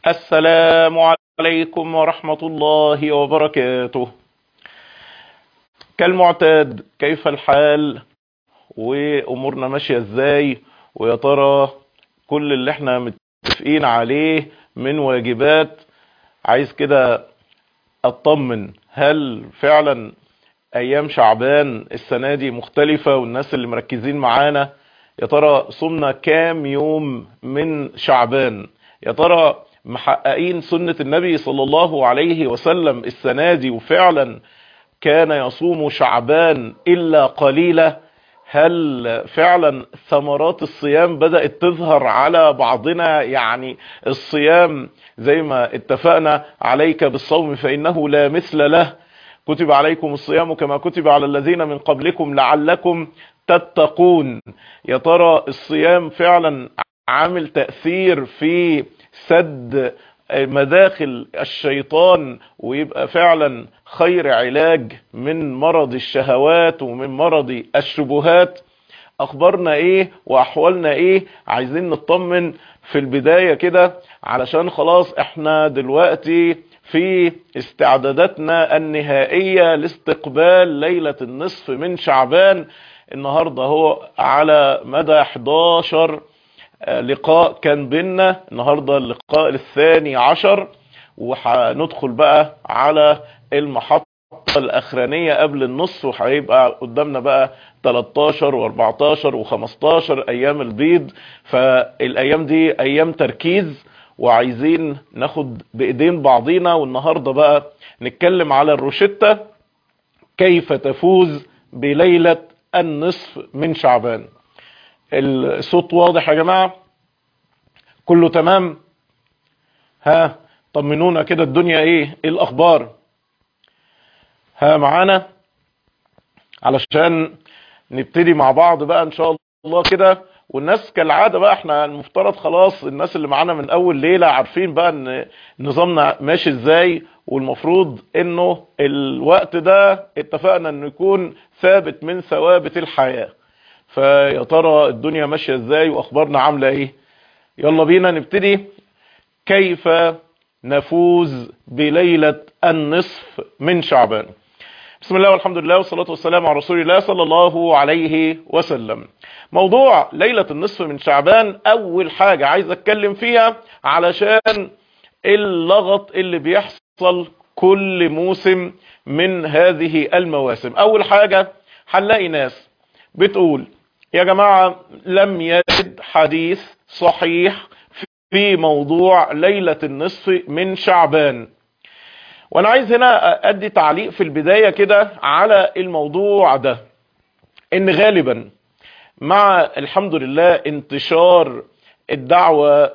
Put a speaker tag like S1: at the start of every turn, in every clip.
S1: السلام عليكم ورحمة الله وبركاته كالمعتاد كيف الحال وامورنا ماشية ازاي ويا ترى كل اللي احنا متفقين عليه من واجبات عايز كده اطمن هل فعلا ايام شعبان السنة دي مختلفة والناس اللي مركزين معانا يا ترى صمنا كام يوم من شعبان يا ترى محققين سنة النبي صلى الله عليه وسلم السنة دي وفعلا كان يصوم شعبان إلا قليلا هل فعلا ثمرات الصيام بدأت تظهر على بعضنا يعني الصيام زي ما اتفقنا عليك بالصوم فإنه لا مثل له كتب عليكم الصيام كما كتب على الذين من قبلكم لعلكم تتقون يا ترى الصيام فعلا عامل تأثير في سد مداخل الشيطان ويبقى فعلا خير علاج من مرض الشهوات ومن مرض الشبهات اخبارنا ايه واحوالنا ايه عايزين نطمن في البداية كده علشان خلاص احنا دلوقتي في استعداداتنا النهائية لاستقبال ليلة النصف من شعبان النهاردة هو على مدى 11 لقاء كان بينا النهاردة اللقاء الثاني عشر وهندخل بقى على المحطة الاخرانية قبل النص وهيبقى قدامنا بقى 13 و14 و15 ايام البيض فالايام دي ايام تركيز وعايزين ناخد بايدين بعضينا والنهاردة بقى نتكلم على الروشتة كيف تفوز بليلة النصف من شعبان الصوت واضح يا جماعة كله تمام ها طمنونا كده الدنيا ايه ايه الاخبار ها معانا علشان نبتدي مع بعض بقى ان شاء الله كده والناس كالعادة بقى احنا المفترض خلاص الناس اللي معانا من اول ليلة عارفين بقى ان نظامنا ماشي ازاي والمفروض انه الوقت ده اتفقنا انه يكون ثابت من ثوابت الحياة فيا ترى الدنيا ماشية ازاي واخبارنا عاملة ايه يلا بينا نبتدي كيف نفوز بليلة النصف من شعبان بسم الله والحمد لله والصلاة والسلام على رسول الله صلى الله عليه وسلم موضوع ليلة النصف من شعبان اول حاجة عايز اتكلم فيها علشان اللغط اللي بيحصل كل موسم من هذه المواسم اول حاجة هنلاقي ناس بتقول يا جماعة لم يرد حديث صحيح في موضوع ليلة النصف من شعبان وانا عايز هنا ادي تعليق في البداية كده على الموضوع ده ان غالبا مع الحمد لله انتشار الدعوة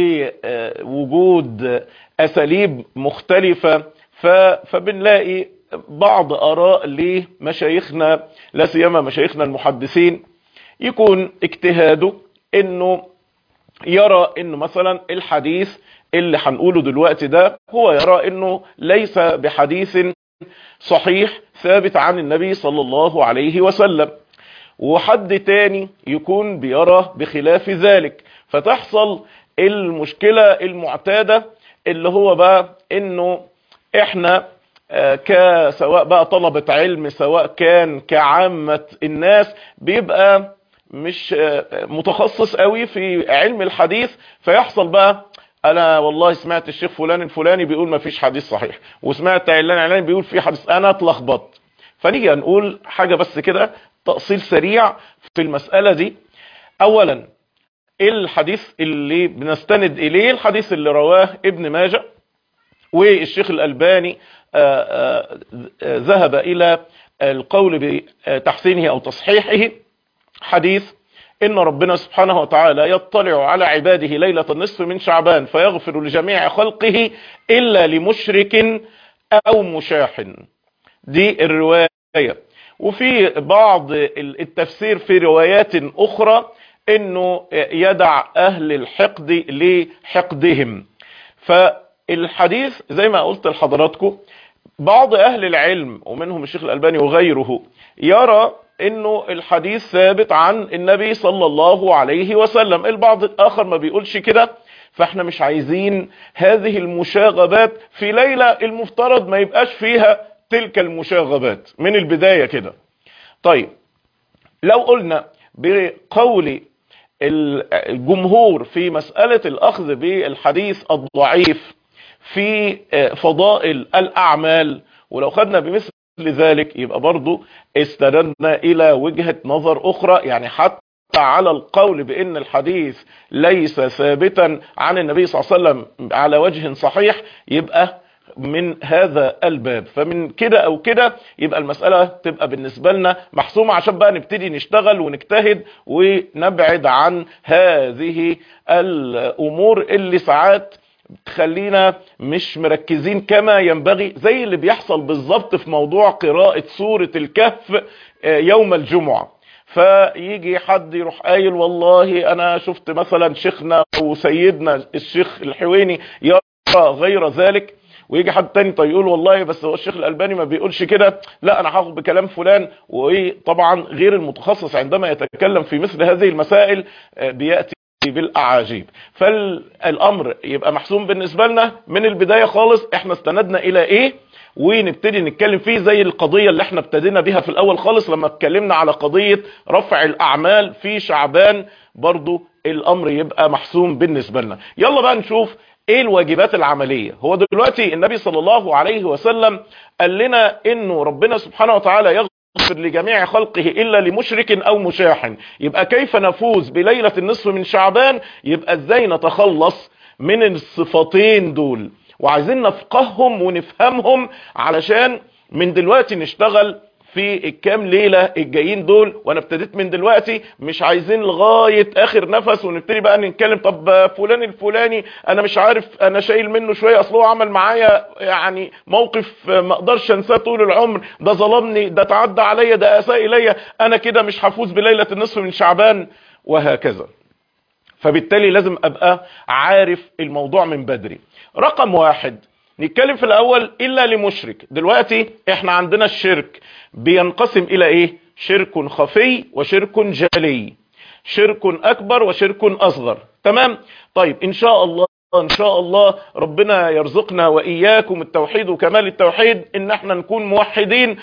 S1: ووجود اساليب مختلفة فبنلاقي بعض اراء لمشايخنا لا سيما مشايخنا المحدثين يكون اجتهاده انه يرى انه مثلا الحديث اللي هنقوله دلوقتي ده هو يرى انه ليس بحديث صحيح ثابت عن النبي صلى الله عليه وسلم وحد تاني يكون بيرى بخلاف ذلك فتحصل المشكلة المعتادة اللي هو بقى انه احنا كسواء بقى طلبة علم سواء كان كعامة الناس بيبقى مش متخصص قوي في علم الحديث فيحصل بقى انا والله سمعت الشيخ فلان الفلاني بيقول ما فيش حديث صحيح وسمعت علان علان بيقول في حديث انا اتلخبطت فنيجي نقول حاجة بس كده تأصيل سريع في المسألة دي اولا الحديث اللي بنستند اليه الحديث اللي رواه ابن ماجه والشيخ الألباني ذهب إلى القول بتحسينه أو تصحيحه حديث إن ربنا سبحانه وتعالى يطلع على عباده ليلة النصف من شعبان فيغفر لجميع خلقه إلا لمشرك أو مشاح دي الرواية وفي بعض التفسير في روايات أخرى إنه يدع أهل الحقد لحقدهم فالحديث زي ما قلت لحضراتكم بعض أهل العلم ومنهم الشيخ الألباني وغيره يرى انه الحديث ثابت عن النبي صلى الله عليه وسلم البعض الاخر ما بيقولش كده فاحنا مش عايزين هذه المشاغبات في ليلة المفترض ما يبقاش فيها تلك المشاغبات من البداية كده طيب لو قلنا بقول الجمهور في مسألة الأخذ بالحديث الضعيف في فضائل الأعمال ولو خدنا بمثل ذلك يبقى برضو استندنا إلى وجهة نظر أخرى يعني حتى على القول بأن الحديث ليس ثابتا عن النبي صلى الله عليه وسلم على وجه صحيح يبقى من هذا الباب فمن كده او كده يبقى المسألة تبقى بالنسبة لنا محسومة عشان بقى نبتدي نشتغل ونجتهد ونبعد عن هذه الامور اللي ساعات تخلينا مش مركزين كما ينبغي زي اللي بيحصل بالظبط في موضوع قراءة سورة الكهف يوم الجمعة فيجي حد يروح قايل والله انا شفت مثلا شيخنا وسيدنا الشيخ الحويني يرى غير ذلك ويجي حد تاني طيب يقول والله بس هو الشيخ الألباني ما بيقولش كده لا أنا هاخد بكلام فلان وطبعا غير المتخصص عندما يتكلم في مثل هذه المسائل بيأتي بالأعاجيب فالأمر يبقى محسوم بالنسبة لنا من البداية خالص احنا استندنا إلى إيه ونبتدي نتكلم فيه زي القضية اللي احنا ابتدينا بيها في الأول خالص لما اتكلمنا على قضية رفع الأعمال في شعبان برضو الأمر يبقى محسوم بالنسبة لنا يلا بقى نشوف ايه الواجبات العملية هو دلوقتي النبي صلى الله عليه وسلم قال لنا انه ربنا سبحانه وتعالى يغفر لجميع خلقه الا لمشرك او مشاح يبقى كيف نفوز بليلة النصف من شعبان يبقى ازاي نتخلص من الصفتين دول وعايزين نفقههم ونفهمهم علشان من دلوقتي نشتغل في الكام ليلة الجايين دول وانا ابتديت من دلوقتي مش عايزين لغاية اخر نفس ونبتدي بقى نتكلم طب فلان الفلاني انا مش عارف انا شايل منه شوية اصل هو عمل معايا يعني موقف ما اقدرش انساه طول العمر ده ظلمني ده تعدى عليا ده اساء الي انا كده مش هفوز بليلة النصف من شعبان وهكذا فبالتالي لازم ابقى عارف الموضوع من بدري رقم واحد نتكلم في الاول الا لمشرك دلوقتي احنا عندنا الشرك بينقسم الى ايه شرك خفي وشرك جلي شرك اكبر وشرك اصغر تمام طيب ان شاء الله ان شاء الله ربنا يرزقنا واياكم التوحيد وكمال التوحيد ان احنا نكون موحدين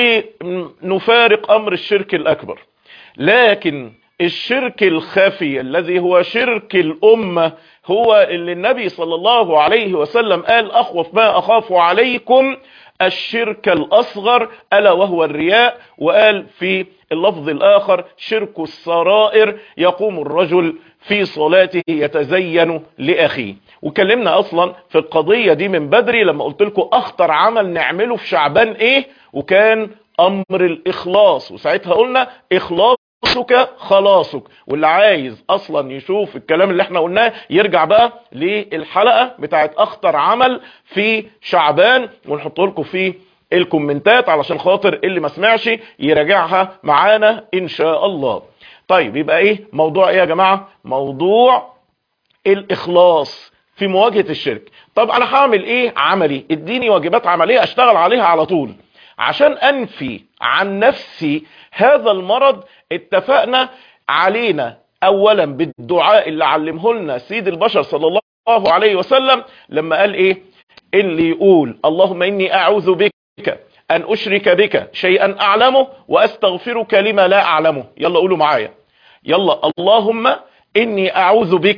S1: ونفارق امر الشرك الاكبر لكن الشرك الخفي الذي هو شرك الامه هو اللي النبي صلى الله عليه وسلم قال اخوف ما اخاف عليكم الشرك الاصغر الا وهو الرياء وقال في اللفظ الاخر شرك السرائر يقوم الرجل في صلاته يتزين لاخيه وكلمنا اصلا في القضية دي من بدري لما قلت لكم اخطر عمل نعمله في شعبان ايه وكان امر الاخلاص وساعتها قلنا اخلاص خلاصك خلاصك واللي عايز اصلا يشوف الكلام اللي احنا قلناه يرجع بقى للحلقة بتاعت اخطر عمل في شعبان ونحط لكم في الكومنتات علشان خاطر اللي ما سمعش يراجعها معانا ان شاء الله طيب يبقى ايه موضوع ايه يا جماعة موضوع الاخلاص في مواجهة الشرك طب انا هعمل ايه عملي اديني واجبات عملية اشتغل عليها على طول عشان انفي عن نفسي هذا المرض اتفقنا علينا اولا بالدعاء اللي علمه لنا سيد البشر صلى الله عليه وسلم لما قال ايه اللي يقول اللهم اني اعوذ بك ان اشرك بك شيئا اعلمه واستغفرك لما لا اعلمه يلا قولوا معايا يلا اللهم اني اعوذ بك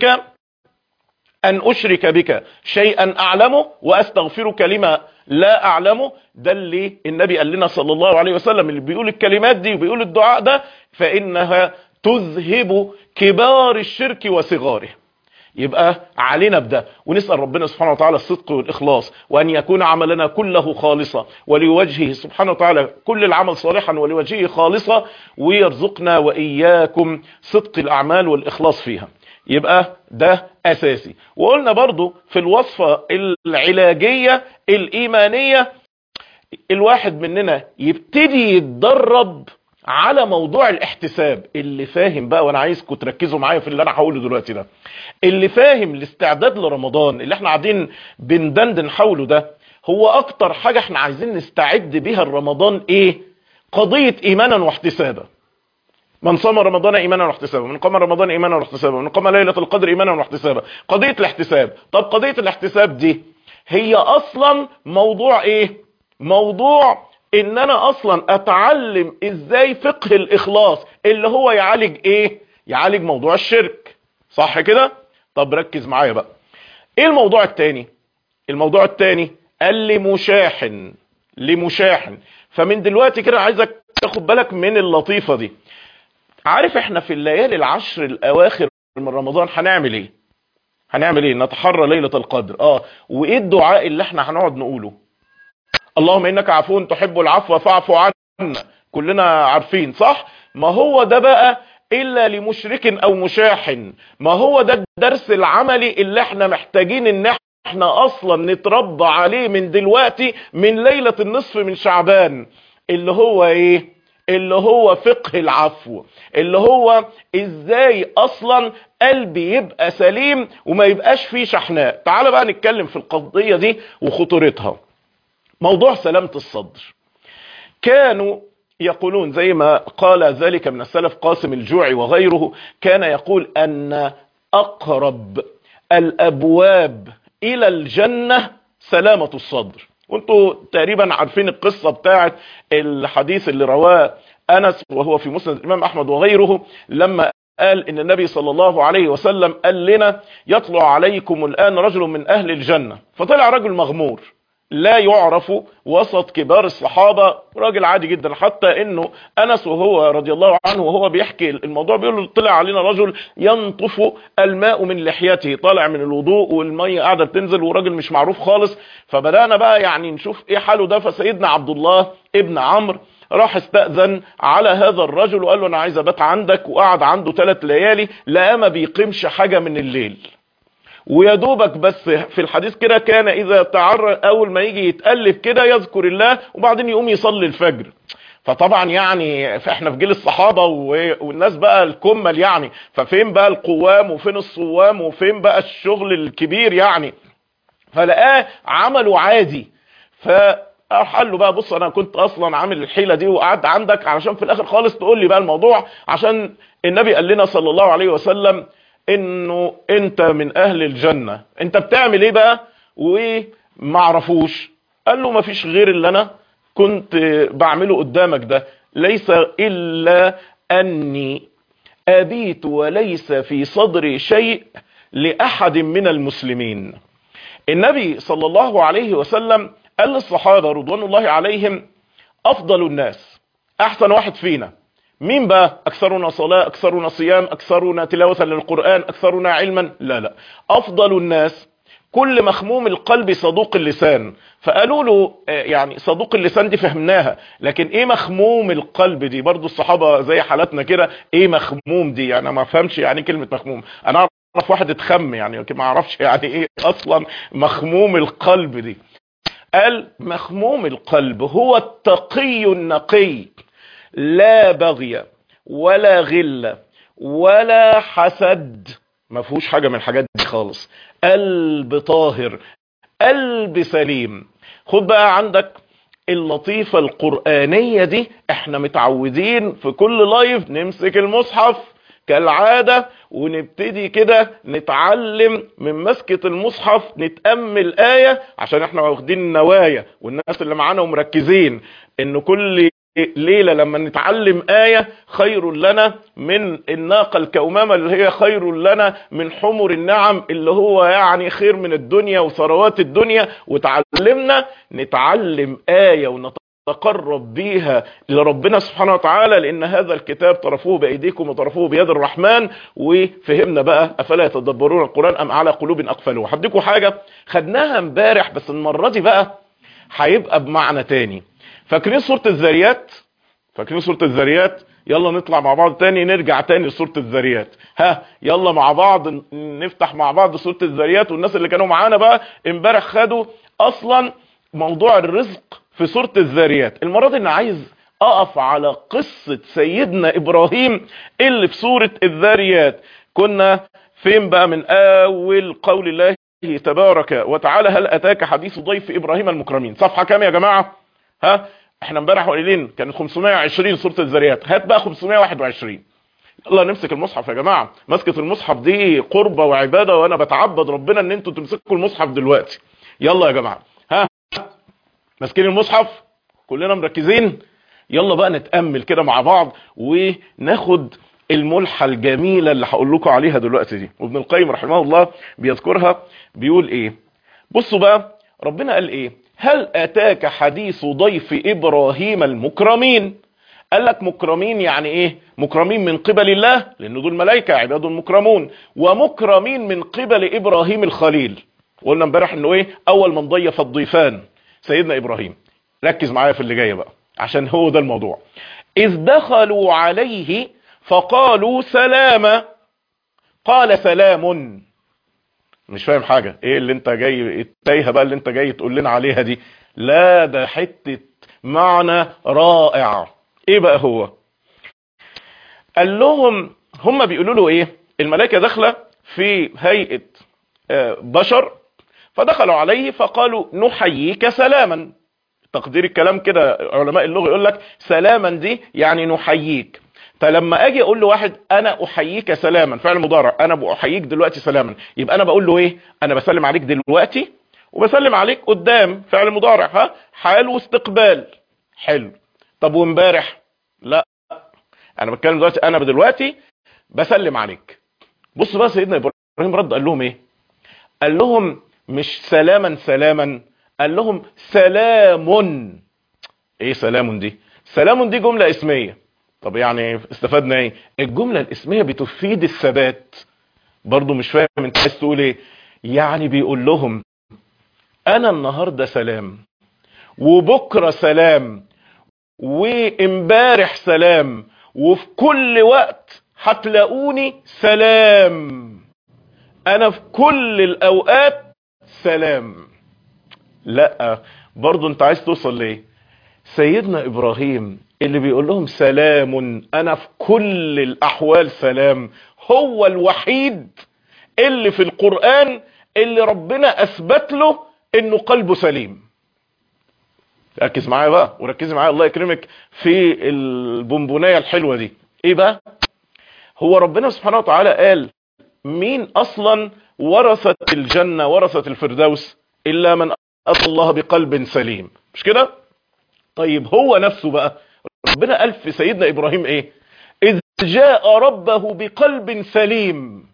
S1: ان اشرك بك شيئا اعلمه واستغفرك لما لا اعلمه ده اللي النبي قال لنا صلى الله عليه وسلم اللي بيقول الكلمات دي وبيقول الدعاء ده فانها تذهب كبار الشرك وصغاره يبقى علينا بده ونسأل ربنا سبحانه وتعالى الصدق والإخلاص وأن يكون عملنا كله خالصا ولوجهه سبحانه وتعالى كل العمل صالحا ولوجهه خالصا ويرزقنا وإياكم صدق الأعمال والإخلاص فيها يبقى ده أساسي وقلنا برضو في الوصفة العلاجية الإيمانية الواحد مننا يبتدي يتدرب على موضوع الاحتساب اللي فاهم بقى وانا عايزكم تركزوا معايا في اللي انا هقوله دلوقتي ده اللي فاهم الاستعداد لرمضان اللي احنا قاعدين بندندن حوله ده هو اكتر حاجة احنا عايزين نستعد بيها لرمضان ايه قضية ايمانا واحتسابا من صام رمضان ايمانا واحتسابا من قام رمضان ايمانا واحتسابا من قام ليله القدر ايمانا واحتسابا قضيه الاحتساب طب قضيه الاحتساب دي هي اصلا موضوع ايه موضوع ان انا اصلا اتعلم ازاي فقه الاخلاص اللي هو يعالج ايه يعالج موضوع الشرك صح كده طب ركز معايا بقى ايه الموضوع التاني الموضوع التاني قال لي مشاحن لمشاحن فمن دلوقتي كده عايزك تاخد بالك من اللطيفة دي عارف احنا في الليالي العشر الاواخر من رمضان هنعمل ايه هنعمل ايه نتحرى ليلة القدر اه وايه الدعاء اللي احنا هنقعد نقوله اللهم انك عفو تحب العفو فاعف عنا كلنا عارفين صح ما هو ده بقى الا لمشرك او مشاحن ما هو ده الدرس العملي اللي احنا محتاجين ان احنا اصلا نتربى عليه من دلوقتي من ليلة النصف من شعبان اللي هو ايه اللي هو فقه العفو اللي هو ازاي اصلا قلبي يبقى سليم وما يبقاش فيه شحناء تعال بقى نتكلم في القضية دي وخطورتها موضوع سلامة الصدر كانوا يقولون زي ما قال ذلك من السلف قاسم الجوعي وغيره كان يقول ان اقرب الابواب الى الجنة سلامة الصدر وانتوا تقريبا عارفين القصة بتاعت الحديث اللي رواه انس وهو في مسند الامام احمد وغيره لما قال ان النبي صلى الله عليه وسلم قال لنا يطلع عليكم الان رجل من اهل الجنة فطلع رجل مغمور لا يعرف وسط كبار الصحابة راجل عادي جدا حتى انه انس وهو رضي الله عنه وهو بيحكي الموضوع بيقول له طلع علينا رجل ينطف الماء من لحيته طالع من الوضوء والمية قاعدة بتنزل وراجل مش معروف خالص فبدأنا بقى يعني نشوف ايه حاله ده فسيدنا عبد الله ابن عمرو راح استأذن على هذا الرجل وقال له انا عايز ابات عندك وقعد عنده ثلاث ليالي لا ما بيقيمش حاجة من الليل ويا دوبك بس في الحديث كده كان اذا تعرى اول ما يجي يتقلب كده يذكر الله وبعدين يقوم يصلي الفجر فطبعا يعني احنا في جيل الصحابه والناس بقى الكمل يعني ففين بقى القوام وفين الصوام وفين بقى الشغل الكبير يعني فلقاه عمله عادي ف قال له بقى بص انا كنت اصلا عامل الحيله دي وقعدت عندك علشان في الاخر خالص تقول لي بقى الموضوع عشان النبي قال لنا صلى الله عليه وسلم انه انت من اهل الجنة انت بتعمل ايه بقى ومعرفوش قال له مفيش غير اللي انا كنت بعمله قدامك ده ليس الا اني ابيت وليس في صدري شيء لاحد من المسلمين النبي صلى الله عليه وسلم قال للصحابة رضوان الله عليهم افضل الناس احسن واحد فينا مين بقى اكثرنا صلاة اكثرنا صيام اكثرنا تلاوة للقرآن اكثرنا علما لا لا افضل الناس كل مخموم القلب صدوق اللسان فقالوا له يعني صدوق اللسان دي فهمناها لكن ايه مخموم القلب دي برضو الصحابة زي حالاتنا كده ايه مخموم دي يعني ما فهمش يعني كلمة مخموم انا اعرف واحد اتخم يعني ما اعرفش يعني ايه اصلا مخموم القلب دي قال مخموم القلب هو التقي النقي لا بغي ولا غل ولا حسد ما فيهوش حاجة من الحاجات دي خالص قلب طاهر قلب سليم خد بقى عندك اللطيفة القرآنية دي احنا متعودين في كل لايف نمسك المصحف كالعادة ونبتدي كده نتعلم من مسكة المصحف نتأمل آية عشان احنا واخدين النوايا والناس اللي معانا ومركزين ان كل ليلة لما نتعلم آية خير لنا من الناقة الكومامة اللي هي خير لنا من حمر النعم اللي هو يعني خير من الدنيا وثروات الدنيا وتعلمنا نتعلم آية ونتقرب بيها لربنا سبحانه وتعالى لأن هذا الكتاب طرفوه بأيديكم وطرفوه بيد الرحمن وفهمنا بقى أفلا يتدبرون القرآن أم على قلوب أقفلوه هديكم حاجة خدناها امبارح بس المرة دي بقى هيبقى بمعنى تاني فاكرين سورة الذريات فاكرين سورة الذريات يلا نطلع مع بعض تاني نرجع تاني لسورة الذريات ها يلا مع بعض نفتح مع بعض سورة الذريات والناس اللي كانوا معانا بقى امبارح خدوا اصلا موضوع الرزق في سورة الذريات المرة دي انا عايز اقف على قصة سيدنا ابراهيم اللي في سورة الذريات كنا فين بقى من اول قول الله تبارك وتعالى هل اتاك حديث ضيف ابراهيم المكرمين صفحة كام يا جماعة ها احنا امبارح قايلين كانت 520 سوره الذريات هات بقى 521 يلا نمسك المصحف يا جماعه مسكه المصحف دي قربه وعباده وانا بتعبد ربنا ان انتوا تمسكوا المصحف دلوقتي يلا يا جماعه ها ماسكين المصحف كلنا مركزين يلا بقى نتامل كده مع بعض وناخد الملحه الجميله اللي هقول لكم عليها دلوقتي دي وابن القيم رحمه الله بيذكرها بيقول ايه بصوا بقى ربنا قال ايه هل اتاك حديث ضيف ابراهيم المكرمين قال لك مكرمين يعني ايه مكرمين من قبل الله لان دول ملائكه عباد مكرمون ومكرمين من قبل ابراهيم الخليل قلنا امبارح انه ايه اول من ضيف الضيفان سيدنا ابراهيم ركز معايا في اللي جاي بقى عشان هو ده الموضوع اذ دخلوا عليه فقالوا سلاما قال سلام مش فاهم حاجة ايه اللي انت جاي التايهة بقى اللي انت جاي تقول لنا عليها دي لا ده حتة معنى رائع ايه بقى هو قال لهم هم بيقولوا له ايه الملائكة داخلة في هيئة بشر فدخلوا عليه فقالوا نحييك سلاما تقدير الكلام كده علماء اللغة يقول لك سلاما دي يعني نحييك فلما اجي اقول لواحد انا احييك سلاما فعل مضارع انا بأحييك دلوقتي سلاما يبقى انا بقول له ايه انا بسلم عليك دلوقتي وبسلم عليك قدام فعل مضارع ها حال واستقبال حلو طب وامبارح لا انا بتكلم دلوقتي انا دلوقتي بسلم عليك بص بقى سيدنا ابراهيم رد قال لهم ايه قال لهم مش سلاما سلاما قال لهم سلام ايه سلام دي سلام دي جملة اسمية طب يعني استفدنا ايه الجملة الاسمية بتفيد الثبات برضو مش فاهم انت عايز تقول ايه يعني بيقول لهم انا النهاردة سلام وبكرة سلام وامبارح سلام وفي كل وقت هتلاقوني سلام انا في كل الاوقات سلام لا برضو انت عايز توصل ليه سيدنا ابراهيم اللي بيقول لهم سلام انا في كل الاحوال سلام هو الوحيد اللي في القرآن اللي ربنا اثبت له انه قلبه سليم ركز معايا بقى وركزي معايا الله يكرمك في البونبونايه الحلوه دي ايه بقى هو ربنا سبحانه وتعالى قال مين اصلا ورثت الجنه ورثت الفردوس الا من اتى الله بقلب سليم مش كده طيب هو نفسه بقى ربنا قال في سيدنا ابراهيم ايه اذ جاء ربه بقلب سليم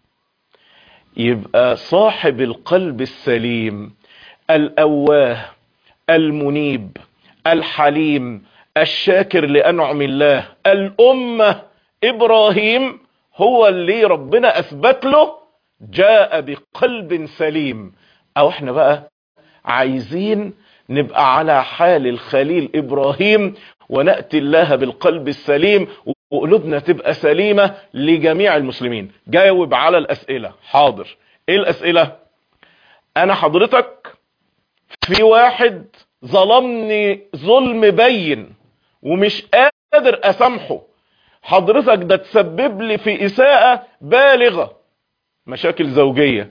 S1: يبقى صاحب القلب السليم الاواه المنيب الحليم الشاكر لانعم الله الامه ابراهيم هو اللي ربنا اثبت له جاء بقلب سليم او احنا بقى عايزين نبقى على حال الخليل ابراهيم ونأتي الله بالقلب السليم وقلوبنا تبقى سليمة لجميع المسلمين جاوب على الاسئلة حاضر ايه الاسئلة انا حضرتك في واحد ظلمني ظلم بين ومش قادر اسامحه حضرتك ده تسبب لي في اساءة بالغة مشاكل زوجية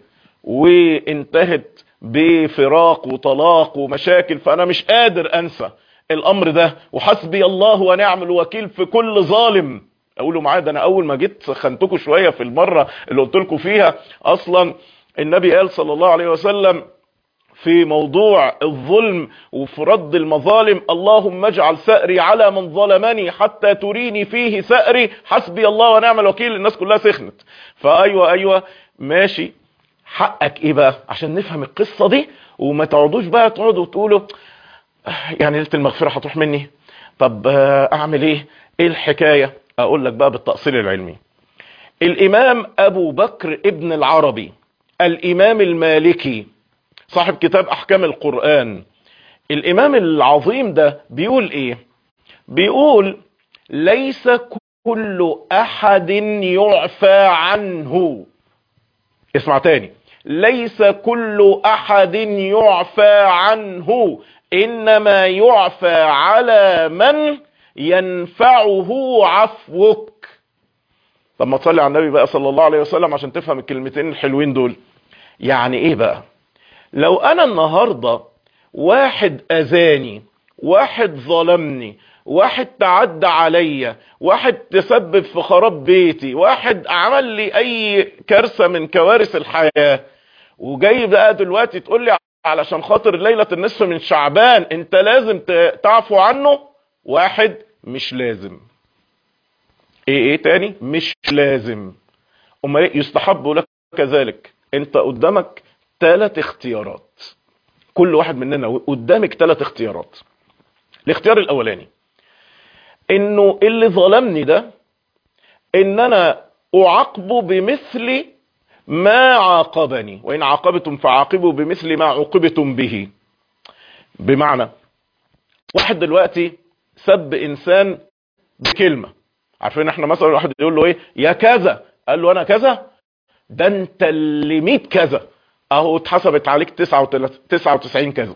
S1: وانتهت بفراق وطلاق ومشاكل فانا مش قادر انسى الامر ده وحسبي الله ونعم الوكيل في كل ظالم اقولوا معايا ده انا اول ما جيت سخنتكم شويه في المره اللي قلت لكم فيها اصلا النبي قال صلى الله عليه وسلم في موضوع الظلم وفي رد المظالم اللهم اجعل ثأري على من ظلمني حتى تريني فيه ثأري حسبي الله ونعم الوكيل الناس كلها سخنت فايوه ايوه ماشي حقك ايه بقى عشان نفهم القصة دي وما تقعدوش بقى تقعدوا تقولوا يعني ليله المغفرة هتروح مني طب اعمل ايه ايه الحكاية اقول لك بقى بالتأصيل العلمي الامام ابو بكر ابن العربي الامام المالكي صاحب كتاب احكام القرآن الامام العظيم ده بيقول ايه بيقول ليس كل احد يعفى عنه اسمع تاني ليس كل احد يعفى عنه انما يعفى على من ينفعه عفوك طب ما تصلي على النبي بقى صلى الله عليه وسلم عشان تفهم الكلمتين الحلوين دول يعني ايه بقى لو انا النهاردة واحد اذاني واحد ظلمني واحد تعدى عليا واحد تسبب في خراب بيتي واحد عمل لي اي كارثة من كوارث الحياة وجاي بقى دلوقتي تقول لي علشان خاطر ليلة النصف من شعبان انت لازم تعفو عنه واحد مش لازم ايه ايه تاني مش لازم امال يستحب لك كذلك انت قدامك ثلاث اختيارات كل واحد مننا قدامك ثلاث اختيارات الاختيار الاولاني انه اللي ظلمني ده ان انا اعاقبه بمثل ما عاقبني وان عاقبتم فعاقبوا بمثل ما عوقبتم به بمعنى واحد دلوقتي سب انسان بكلمة عارفين احنا مثلا واحد يقول له ايه يا كذا قال له انا كذا ده انت اللي 100 كذا اهو اتحسبت عليك 99 كذا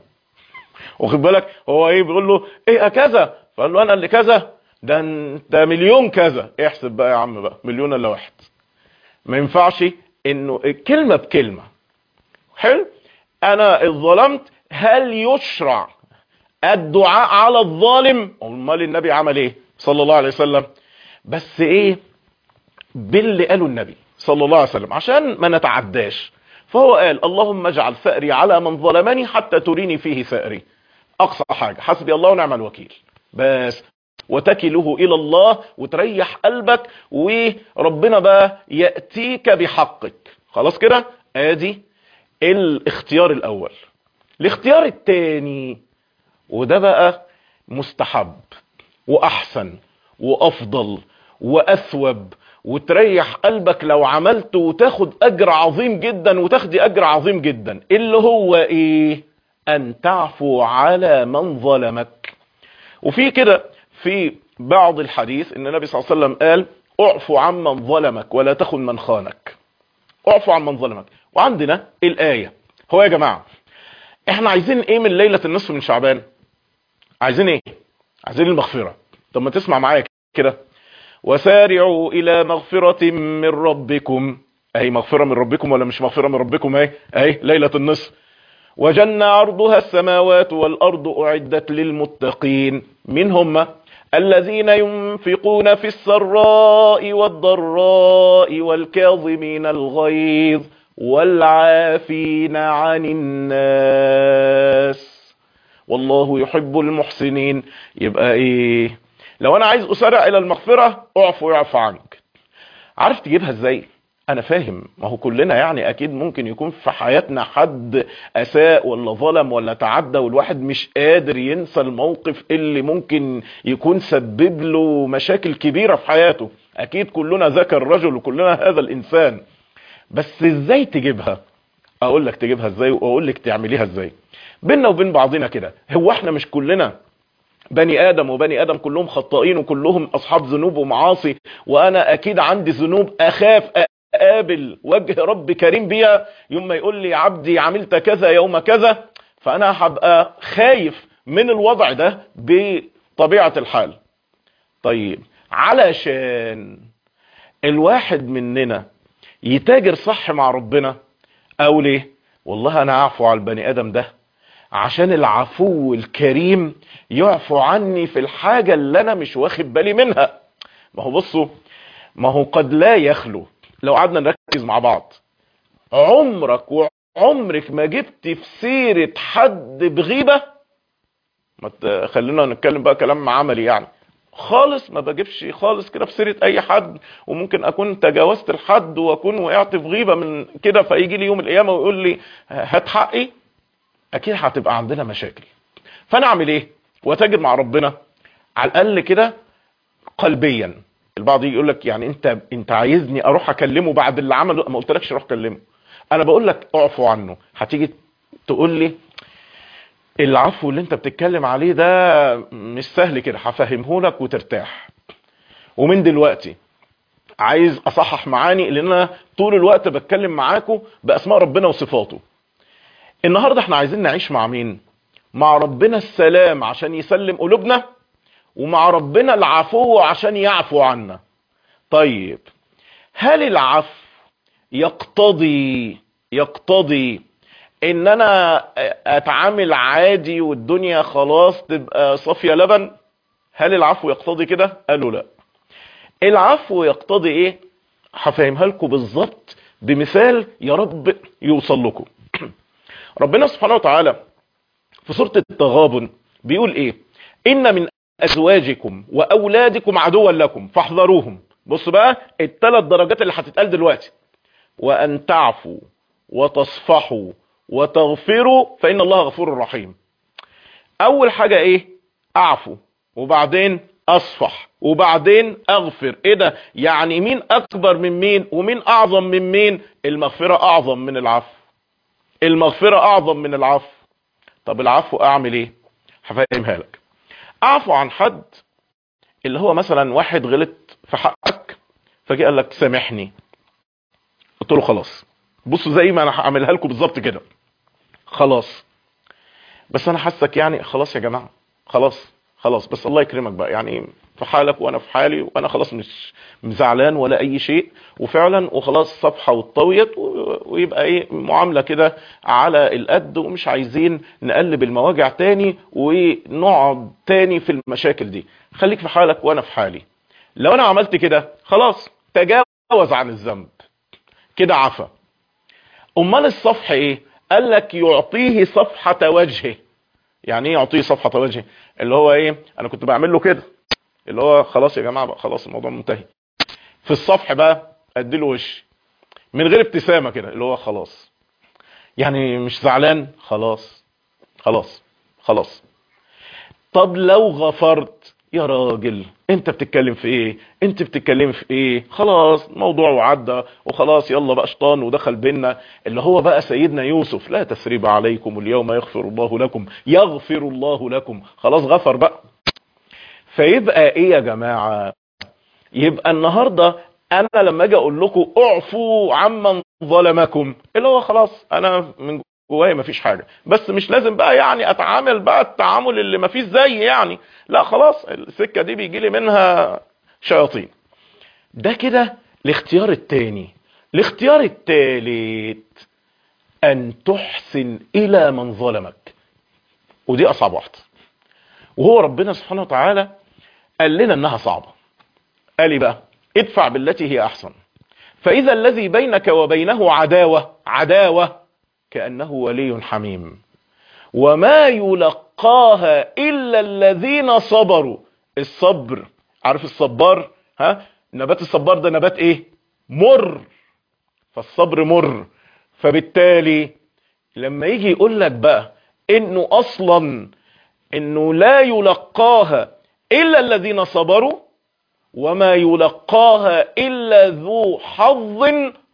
S1: واخد بالك هو ايه بيقول له ايه كذا فقال له انا اللي كذا ده انت مليون كذا احسب بقى يا عم بقى مليون الا واحد ما ينفعش انه كلمة بكلمة حلو انا اتظلمت هل يشرع الدعاء على الظالم امال النبي عمل ايه صلى الله عليه وسلم بس ايه باللي قاله النبي صلى الله عليه وسلم عشان ما نتعداش فهو قال اللهم اجعل ثأري على من ظلمني حتى تريني فيه ثأري اقصى حاجة حسبي الله ونعم الوكيل بس وتكله الى الله وتريح قلبك وربنا بقى يأتيك بحقك خلاص كده ادي الاختيار الاول الاختيار الثاني وده بقى مستحب واحسن وافضل واثوب وتريح قلبك لو عملته وتاخد اجر عظيم جدا وتاخدي اجر عظيم جدا اللي هو ايه ان تعفو على من ظلمك وفي كده في بعض الحديث ان النبي صلى الله عليه وسلم قال اعفو عمن ظلمك ولا تخن من خانك اعفو عن من ظلمك وعندنا الايه هو يا جماعه احنا عايزين ايه من ليله النصف من شعبان عايزين ايه عايزين المغفره طب ما تسمع معايا كده وسارعوا الى مغفرة من ربكم اهي مغفرة من ربكم ولا مش مغفرة من ربكم اهي اهي ليلة النصف وجنة عرضها السماوات والارض اعدت للمتقين من هم الذين ينفقون في السراء والضراء والكاظمين الغيظ والعافين عن الناس والله يحب المحسنين يبقى ايه لو انا عايز اسارع الى المغفرة اعفو يعفو عنك عارف تجيبها ازاي انا فاهم ما هو كلنا يعني اكيد ممكن يكون في حياتنا حد اساء ولا ظلم ولا تعدى والواحد مش قادر ينسى الموقف اللي ممكن يكون سبب له مشاكل كبيرة في حياته اكيد كلنا ذاك الرجل وكلنا هذا الانسان بس ازاي تجيبها اقول لك تجيبها ازاي واقول لك تعمليها ازاي بيننا وبين بعضنا كده هو احنا مش كلنا بني ادم وبني ادم كلهم خطائين وكلهم اصحاب ذنوب ومعاصي وانا اكيد عندي ذنوب اخاف اقابل وجه رب كريم بيها يوم ما يقول لي عبدي عملت كذا يوم كذا فانا هبقى خايف من الوضع ده بطبيعة الحال طيب علشان الواحد مننا يتاجر صح مع ربنا او ليه والله انا اعفو على البني ادم ده عشان العفو الكريم يعفو عني في الحاجة اللي انا مش واخد بالي منها ما هو بصوا ما هو قد لا يخلو لو قعدنا نركز مع بعض عمرك وعمرك ما جبت في سيرة حد بغيبة ما خلينا نتكلم بقى كلام عملي يعني خالص ما بجيبش خالص كده في سيرة اي حد وممكن اكون تجاوزت الحد واكون وقعت في غيبة من كده فيجي لي يوم القيامة ويقول لي هات حقي اكيد هتبقى عندنا مشاكل فانا اعمل ايه واتاجر مع ربنا على الاقل كده قلبيا البعض يجي يقول لك يعني انت انت عايزني اروح اكلمه بعد اللي عمله ما قلتلكش روح كلمه انا بقول لك اعفو عنه هتيجي تقول لي العفو اللي انت بتتكلم عليه ده مش سهل كده هفهمه لك وترتاح ومن دلوقتي عايز اصحح معاني لان انا طول الوقت بتكلم معاكم باسماء ربنا وصفاته النهاردة احنا عايزين نعيش مع مين مع ربنا السلام عشان يسلم قلوبنا ومع ربنا العفو عشان يعفو عنا طيب هل العفو يقتضي يقتضي ان انا اتعامل عادي والدنيا خلاص تبقى صافية لبن هل العفو يقتضي كده قالوا لا العفو يقتضي ايه هفهمها لكم بالظبط بمثال يا رب يوصل لكم ربنا سبحانه وتعالى في سورة التغابن بيقول ايه ان من ازواجكم واولادكم عدوا لكم فاحذروهم بص بقى الثلاث درجات اللي هتتقال دلوقتي وان تعفوا وتصفحوا وتغفروا فان الله غفور رحيم اول حاجة ايه اعفو وبعدين اصفح وبعدين اغفر ايه ده يعني مين اكبر من مين ومين اعظم من مين المغفرة اعظم من العفو المغفرة اعظم من العفو طب العفو اعمل ايه هفهمها لك اعفو عن حد اللي هو مثلا واحد غلط في حقك فجي قال لك سامحني قلت له خلاص بصوا زي ما انا هعملها لكم بالظبط كده خلاص بس انا حاسك يعني خلاص يا جماعه خلاص خلاص بس الله يكرمك بقى يعني في حالك وانا في حالي وانا خلاص مش زعلان ولا اي شيء وفعلا وخلاص صفحه واتطويت ويبقى ايه معامله كده على القد ومش عايزين نقلب المواجع تاني ونقعد تاني في المشاكل دي خليك في حالك وانا في حالي لو انا عملت كده خلاص تجاوز عن الذنب كده عفا امال الصفح ايه قال لك يعطيه صفحة وجهه يعني ايه يعطيه صفحة وجهه اللي هو ايه انا كنت بعمل له كده اللي هو خلاص يا جماعة بقى خلاص الموضوع منتهي في الصفح بقى اديله وش من غير ابتسامة كده اللي هو خلاص يعني مش زعلان خلاص خلاص خلاص طب لو غفرت يا راجل انت بتتكلم في ايه انت بتتكلم في ايه خلاص موضوع وعدى وخلاص يلا بقى شيطان ودخل بينا اللي هو بقى سيدنا يوسف لا تسريب عليكم اليوم يغفر الله لكم يغفر الله لكم خلاص غفر بقى فيبقى ايه يا جماعة يبقى النهاردة انا لما اجي اقول لكم اعفوا عمن ظلمكم اللي هو خلاص انا من جوايا مفيش حاجة بس مش لازم بقى يعني اتعامل بقى التعامل اللي مفيش زي يعني لا خلاص السكة دي بيجي لي منها شياطين ده كده الاختيار التاني الاختيار التالت ان تحسن الى من ظلمك ودي اصعب واحدة وهو ربنا سبحانه وتعالى قال لنا انها صعبة قال لي بقى ادفع بالتي هي احسن فاذا الذي بينك وبينه عداوة عداوة كأنه ولي حميم وما يلقاها إلا الذين صبروا الصبر عارف الصبار ها نبات الصبار ده نبات ايه مر فالصبر مر فبالتالي لما يجي يقول لك بقى انه اصلا انه لا يلقاها الا الذين صبروا وما يلقاها الا ذو حظ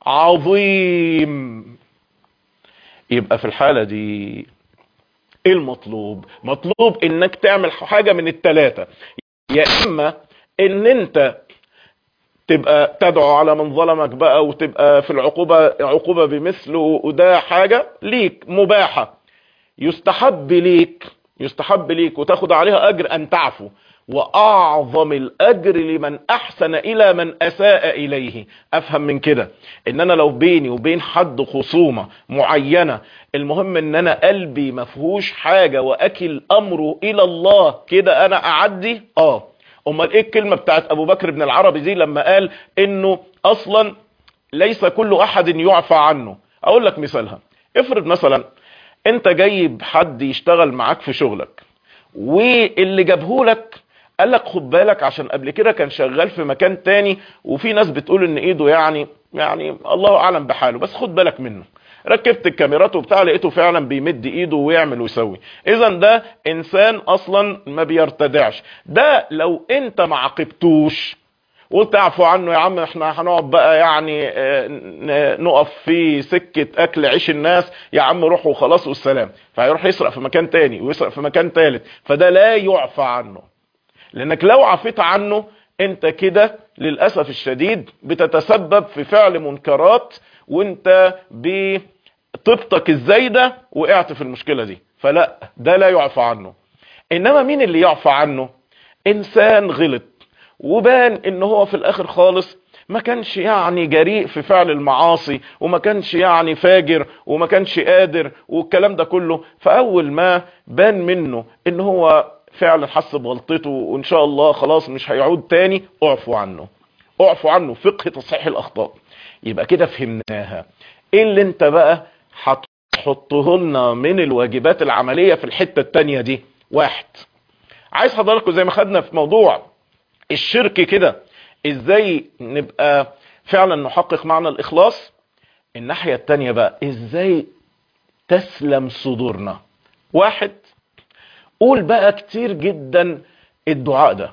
S1: عظيم يبقى في الحالة دي ايه المطلوب مطلوب انك تعمل حاجة من التلاتة يا اما ان انت تبقى تدعو على من ظلمك بقى وتبقى في العقوبة عقوبة بمثله وده حاجة ليك مباحة يستحب ليك يستحب ليك وتاخد عليها اجر ان تعفو واعظم الاجر لمن احسن الى من اساء اليه افهم من كده ان انا لو بيني وبين حد خصومة معينة المهم ان انا قلبي مفهوش حاجة واكل امره الى الله كده انا اعدي اه امال ايه الكلمة بتاعت ابو بكر بن العربي دي لما قال انه اصلا ليس كل احد يعفى عنه اقول لك مثالها افرض مثلا انت جايب حد يشتغل معاك في شغلك واللي جابهولك قال لك خد بالك عشان قبل كده كان شغال في مكان تاني وفي ناس بتقول ان ايده يعني يعني الله اعلم بحاله بس خد بالك منه ركبت الكاميرات وبتاع لقيته فعلا بيمد ايده ويعمل ويسوي اذا ده انسان اصلا ما بيرتدعش ده لو انت ما عاقبتوش قلت اعفو عنه يا عم احنا هنقعد بقى يعني نقف في سكة اكل عيش الناس يا عم روح وخلاص والسلام فهيروح يسرق في مكان تاني ويسرق في مكان تالت فده لا يعفى عنه لانك لو عفيت عنه انت كده للأسف الشديد بتتسبب في فعل منكرات وانت بطبطك الزايدة وقعت في المشكلة دي فلا ده لا يعفى عنه انما مين اللي يعفى عنه انسان غلط وبان ان هو في الاخر خالص ما كانش يعني جريء في فعل المعاصي وما كانش يعني فاجر وما كانش قادر والكلام ده كله فاول ما بان منه ان هو فعلا حس بغلطته وان شاء الله خلاص مش هيعود تاني اعفوا عنه اعفوا عنه فقه تصحيح الاخطاء يبقى كده فهمناها ايه اللي انت بقى هتحطه لنا من الواجبات العملية في الحتة التانية دي واحد عايز حضراتكم زي ما خدنا في موضوع الشرك كده ازاي نبقى فعلا نحقق معنى الاخلاص الناحية التانية بقى ازاي تسلم صدورنا واحد قول بقى كتير جدا الدعاء ده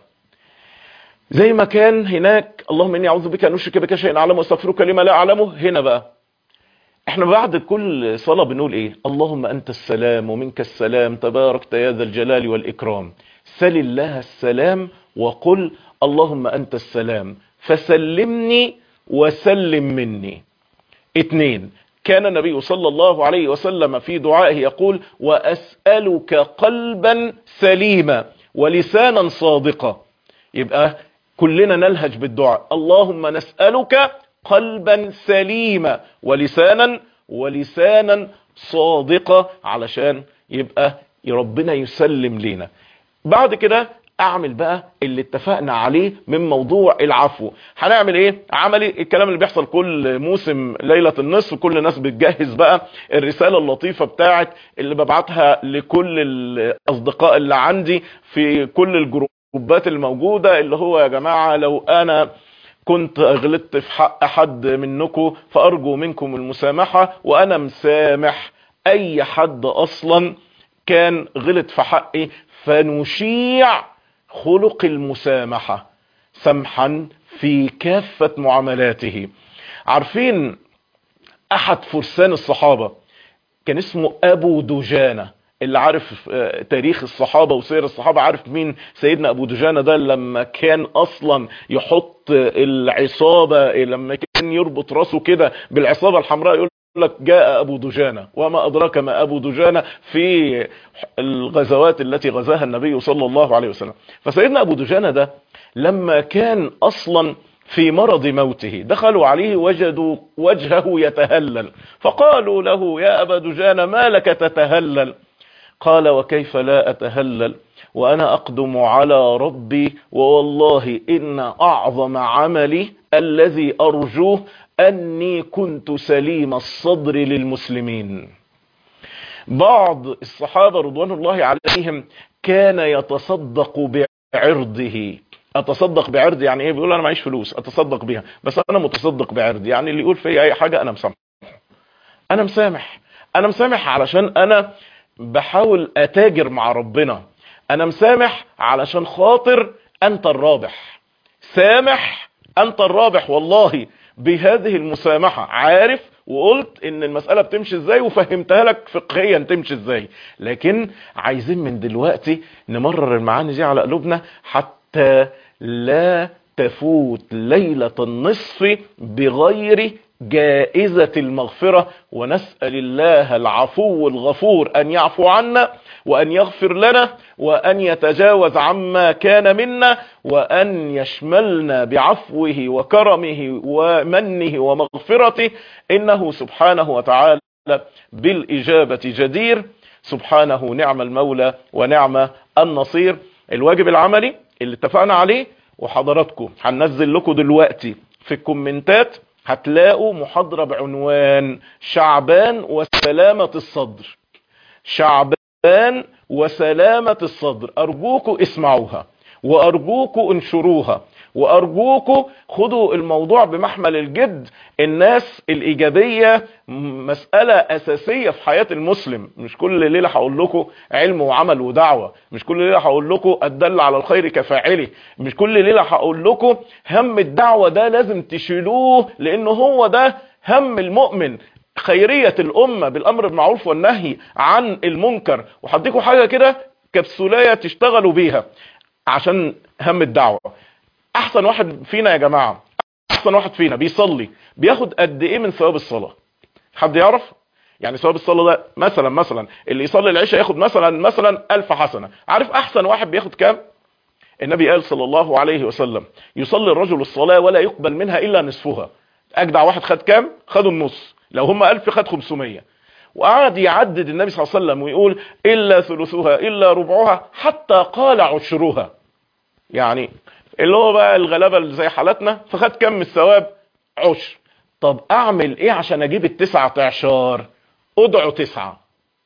S1: زي ما كان هناك اللهم اني اعوذ بك ان اشرك بك شيئا اعلمه واستغفرك لما لا اعلمه هنا بقى احنا بعد كل صلاة بنقول ايه اللهم انت السلام ومنك السلام تبارك يا ذا الجلال والاكرام سل الله السلام وقل اللهم انت السلام فسلمني وسلم مني اتنين كان النبي صلى الله عليه وسلم في دعائه يقول واسألك قلبا سليما ولسانا صادقا يبقى كلنا نلهج بالدعاء اللهم نسألك قلبا سليما ولسانا ولسانا صادقا علشان يبقى ربنا يسلم لنا بعد كده اعمل بقى اللي اتفقنا عليه من موضوع العفو هنعمل ايه عملي الكلام اللي بيحصل كل موسم ليلة النصف كل الناس بتجهز بقى الرسالة اللطيفة بتاعت اللي ببعتها لكل الاصدقاء اللي عندي في كل الجروبات الموجودة اللي هو يا جماعة لو انا كنت غلطت في حق حد منكم فارجو منكم المسامحة وانا مسامح اي حد اصلا كان غلط في حقي فنشيع خلق المسامحة سمحا في كافة معاملاته عارفين احد فرسان الصحابة كان اسمه ابو دجانة اللي عارف تاريخ الصحابة وسير الصحابة عارف مين سيدنا ابو دجانة ده لما كان اصلا يحط العصابة لما كان يربط راسه كده بالعصابة الحمراء يقول لك جاء ابو دجانة وما ادراك ما ابو دجانة في الغزوات التي غزاها النبي صلى الله عليه وسلم فسيدنا ابو دجانة ده لما كان اصلا في مرض موته دخلوا عليه وجدوا وجهه يتهلل فقالوا له يا ابا دجانة ما لك تتهلل قال وكيف لا اتهلل وانا اقدم على ربي ووالله ان اعظم عملي الذي ارجوه اني كنت سليم الصدر للمسلمين بعض الصحابة رضوان الله عليهم كان يتصدق بعرضه اتصدق بعرض يعني ايه بيقول انا معيش فلوس اتصدق بيها بس انا متصدق بعرض يعني اللي يقول في اي حاجة انا مسامح انا مسامح انا مسامح علشان انا بحاول اتاجر مع ربنا انا مسامح علشان خاطر انت الرابح سامح انت الرابح والله بهذه المسامحة عارف وقلت ان المسألة بتمشي ازاي وفهمتها لك فقهيا تمشي ازاي لكن عايزين من دلوقتي نمرر المعاني دي على قلوبنا حتى لا تفوت ليلة النصف بغير جائزة المغفرة ونسأل الله العفو الغفور أن يعفو عنا وأن يغفر لنا وأن يتجاوز عما كان منا وأن يشملنا بعفوه وكرمه ومنه ومغفرته إنه سبحانه وتعالى بالإجابة جدير سبحانه نعم المولى ونعم النصير الواجب العملي اللي اتفقنا عليه وحضراتكم هننزل لكم دلوقتي في الكومنتات هتلاقوا محاضرة بعنوان شعبان وسلامة الصدر شعبان وسلامة الصدر أرجوكوا اسمعوها وأرجوكوا انشروها وأرجوكوا خدوا الموضوع بمحمل الجد الناس الإيجابية مسألة أساسية في حياة المسلم مش كل ليلة هقول لكم علم وعمل ودعوة مش كل ليلة هقول لكم الدل على الخير كفاعله مش كل ليلة هقول لكم هم الدعوة ده لازم تشيلوه لأنه هو ده هم المؤمن خيرية الأمة بالأمر بالمعروف والنهي عن المنكر وهديكم حاجة كده كبسولاية تشتغلوا بيها عشان هم الدعوة احسن واحد فينا يا جماعة احسن واحد فينا بيصلي بياخد قد ايه من ثواب الصلاة حد يعرف يعني ثواب الصلاة ده مثلا مثلا اللي يصلي العشاء ياخد مثلا مثلا الف حسنة عارف احسن واحد بياخد كام النبي قال صلى الله عليه وسلم يصلي الرجل الصلاة ولا يقبل منها إلا نصفها أجدع واحد خد كام خدوا النص لو هم ألف خد 500 وقعد يعدد النبي صلى الله عليه وسلم ويقول إلا ثلثها إلا ربعها حتى قال عشرها يعني اللي هو بقى الغلابة اللي زي حالتنا فخد كم من الثواب عشر طب اعمل ايه عشان اجيب التسعة عشر ادعوا تسعة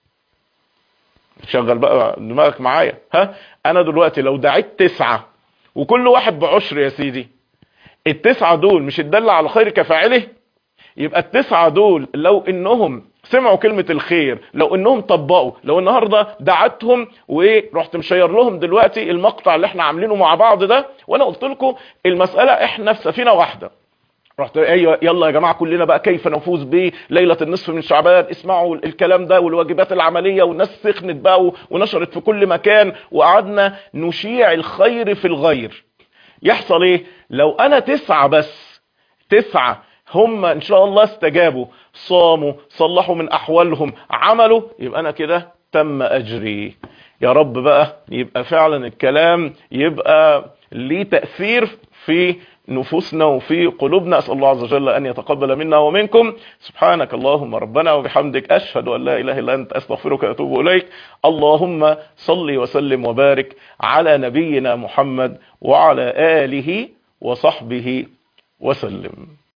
S1: شغل بقى دماغك معايا ها انا دلوقتي لو دعيت تسعة وكل واحد بعشر يا سيدي التسعة دول مش الدل على خير كفاعله يبقى التسعة دول لو انهم سمعوا كلمة الخير لو انهم طبقوا لو النهاردة دعتهم ورحت مشير لهم دلوقتي المقطع اللي احنا عاملينه مع بعض ده وانا قلت لكم المسألة احنا في سفينة واحدة رحت ايوه يلا يا جماعه كلنا بقى كيف نفوز بليله النصف من شعبان اسمعوا الكلام ده والواجبات العمليه والناس سخنت بقى ونشرت في كل مكان وقعدنا نشيع الخير في الغير يحصل ايه لو انا تسعة بس تسعة هم ان شاء الله استجابوا صاموا صلحوا من احوالهم عملوا يبقى انا كده تم اجري يا رب بقى يبقى فعلا الكلام يبقى ليه تأثير في نفوسنا وفي قلوبنا أسأل الله عز وجل أن يتقبل منا ومنكم سبحانك اللهم ربنا وبحمدك أشهد أن لا إله إلا أنت أستغفرك وأتوب إليك اللهم صل وسلم وبارك على نبينا محمد وعلى آله وصحبه وسلم